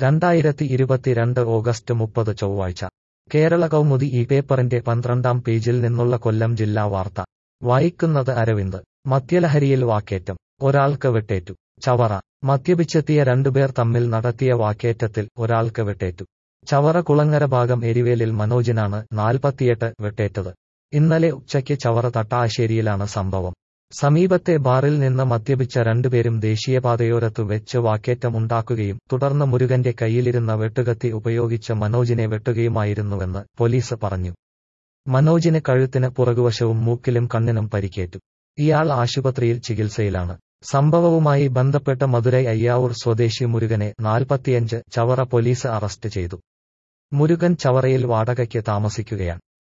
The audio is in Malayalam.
രണ്ടായിരത്തി ഇരുപത്തിരണ്ട് ഓഗസ്റ്റ് മുപ്പത് ചൊവ്വാഴ്ച കേരള കൗമുദി ഈ പേപ്പറിന്റെ പന്ത്രണ്ടാം പേജിൽ നിന്നുള്ള കൊല്ലം ജില്ലാ വാർത്ത വായിക്കുന്നത് അരവിന്ദ് മദ്യലഹരിയിൽ വാക്കേറ്റം ഒരാൾക്ക് വെട്ടേറ്റു ചവറ മദ്യപിച്ചെത്തിയ രണ്ടുപേർ തമ്മിൽ നടത്തിയ വാക്കേറ്റത്തിൽ ഒരാൾക്ക് വെട്ടേറ്റു ചവറ കുളങ്ങര ഭാഗം എരിവേലിൽ മനോജിനാണ് നാൽപ്പത്തിയെട്ട് വെട്ടേറ്റത് ഇന്നലെ ഉച്ചയ്ക്ക് ചവറ തട്ടാശ്ശേരിയിലാണ് സംഭവം സമീപത്തെ ബാറിൽ നിന്ന് മദ്യപിച്ച രണ്ടുപേരും ദേശീയപാതയോരത്തു വെച്ച് വാക്കേറ്റം ഉണ്ടാക്കുകയും തുടർന്ന് മുരുകന്റെ കയ്യിലിരുന്ന വെട്ടുകത്തി ഉപയോഗിച്ച് മനോജിനെ വെട്ടുകയുമായിരുന്നുവെന്ന് പോലീസ് പറഞ്ഞു മനോജിന് കഴുത്തിന് പുറകുവശവും മൂക്കിലും കണ്ണിനും പരിക്കേറ്റു ഇയാൾ ആശുപത്രിയിൽ ചികിത്സയിലാണ് സംഭവവുമായി ബന്ധപ്പെട്ട മധുരൈ അയ്യാവൂർ സ്വദേശി മുരുകനെ നാൽപ്പത്തിയഞ്ച് ചവറ പോലീസ് അറസ്റ്റ് ചെയ്തു മുരുകൻ ചവറയിൽ വാടകയ്ക്ക് താമസിക്കുകയാണ്